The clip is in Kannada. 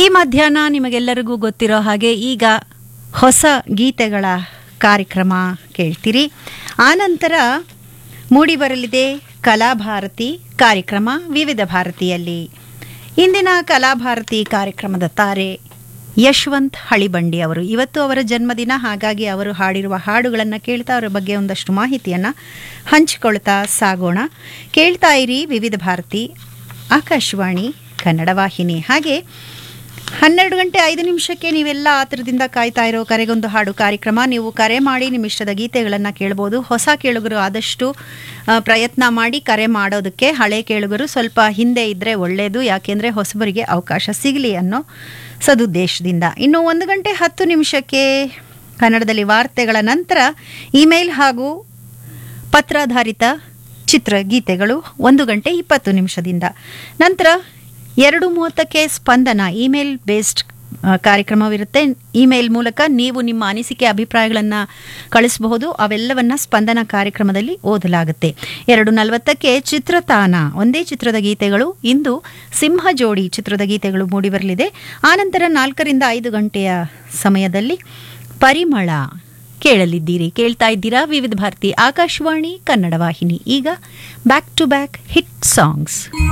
ಮಧ್ಯಾಹ್ನ ನಿಮಗೆಲ್ಲರಿಗೂ ಗೊತ್ತಿರೋ ಹಾಗೆ ಈಗ ಹೊಸ ಗೀತೆಗಳ ಕಾರ್ಯಕ್ರಮ ಕೇಳ್ತೀರಿ ಆನಂತರ ಮೂಡಿಬರಲಿದೆ ಕಲಾಭಾರತಿ ಕಾರ್ಯಕ್ರಮ ವಿವಿಧ ಭಾರತಿಯಲ್ಲಿ ಇಂದಿನ ಕಲಾಭಾರತಿ ಕಾರ್ಯಕ್ರಮದ ತಾರೆ ಯಶವಂತ್ ಹಳಿಬಂಡಿ ಅವರು ಇವತ್ತು ಅವರ ಜನ್ಮದಿನ ಹಾಗಾಗಿ ಅವರು ಹಾಡಿರುವ ಹಾಡುಗಳನ್ನು ಕೇಳ್ತಾ ಅವರ ಬಗ್ಗೆ ಒಂದಷ್ಟು ಮಾಹಿತಿಯನ್ನು ಹಂಚಿಕೊಳ್ತಾ ಸಾಗೋಣ ಕೇಳ್ತಾ ಇರಿ ವಿವಿಧ ಭಾರತಿ ಆಕಾಶವಾಣಿ ಕನ್ನಡ ವಾಹಿನಿ ಹಾಗೆ ಹನ್ನೆರಡು ಗಂಟೆ ಐದು ನಿಮಿಷಕ್ಕೆ ನೀವೆಲ್ಲ ಆತರದಿಂದ ಕಾಯ್ತಾ ಇರೋ ಕರೆಗೊಂದು ಹಾಡು ಕಾರ್ಯಕ್ರಮ ನೀವು ಕರೆ ಮಾಡಿ ನಿಮ್ಮ ಇಷ್ಟದ ಗೀತೆಗಳನ್ನು ಕೇಳ್ಬೋದು ಹೊಸ ಕೇಳುಗರು ಆದಷ್ಟು ಆ, ಪ್ರಯತ್ನ ಮಾಡಿ ಕರೆ ಮಾಡೋದಕ್ಕೆ ಹಳೆ ಕೇಳುಗರು ಸ್ವಲ್ಪ ಹಿಂದೆ ಇದ್ದರೆ ಒಳ್ಳೆಯದು ಯಾಕೆಂದರೆ ಹೊಸಬರಿಗೆ ಅವಕಾಶ ಸಿಗಲಿ ಅನ್ನೋ ಸದುದ್ದೇಶದಿಂದ ಇನ್ನು ಒಂದು ಗಂಟೆ ಹತ್ತು ನಿಮಿಷಕ್ಕೆ ಕನ್ನಡದಲ್ಲಿ ವಾರ್ತೆಗಳ ನಂತರ ಇಮೇಲ್ ಹಾಗೂ ಪತ್ರಾಧಾರಿತ ಚಿತ್ರಗೀತೆಗಳು ಒಂದು ಗಂಟೆ ಇಪ್ಪತ್ತು ನಿಮಿಷದಿಂದ ನಂತರ ಎರಡು ಮೂವತ್ತಕ್ಕೆ ಸ್ಪಂದನ ಇಮೇಲ್ ಬೇಸ್ಡ್ ಆ, ಕಾರ್ಯಕ್ರಮವಿರುತ್ತೆ ಇಮೇಲ್ ಮೂಲಕ ನೀವು ನಿಮ್ಮ ಅನಿಸಿಕೆ ಅಭಿಪ್ರಾಯಗಳನ್ನು ಕಳಿಸಬಹುದು ಅವೆಲ್ಲವನ್ನ ಸ್ಪಂದನ ಕಾರ್ಯಕ್ರಮದಲ್ಲಿ ಓದಲಾಗುತ್ತೆ ಎರಡು ನಲವತ್ತಕ್ಕೆ ಚಿತ್ರತಾನ ಒಂದೇ ಚಿತ್ರದ ಗೀತೆಗಳು ಇಂದು ಸಿಂಹ ಜೋಡಿ ಚಿತ್ರದ ಗೀತೆಗಳು ಮೂಡಿಬರಲಿದೆ ಆನಂತರ ನಾಲ್ಕರಿಂದ ಐದು ಗಂಟೆಯ ಸಮಯದಲ್ಲಿ ಪರಿಮಳ ಕೇಳಲಿದ್ದೀರಿ ಕೇಳ್ತಾ ಇದ್ದೀರಾ ವಿವಿಧ ಭಾರತಿ ಆಕಾಶವಾಣಿ ಕನ್ನಡ ವಾಹಿನಿ ಈಗ back to back hit songs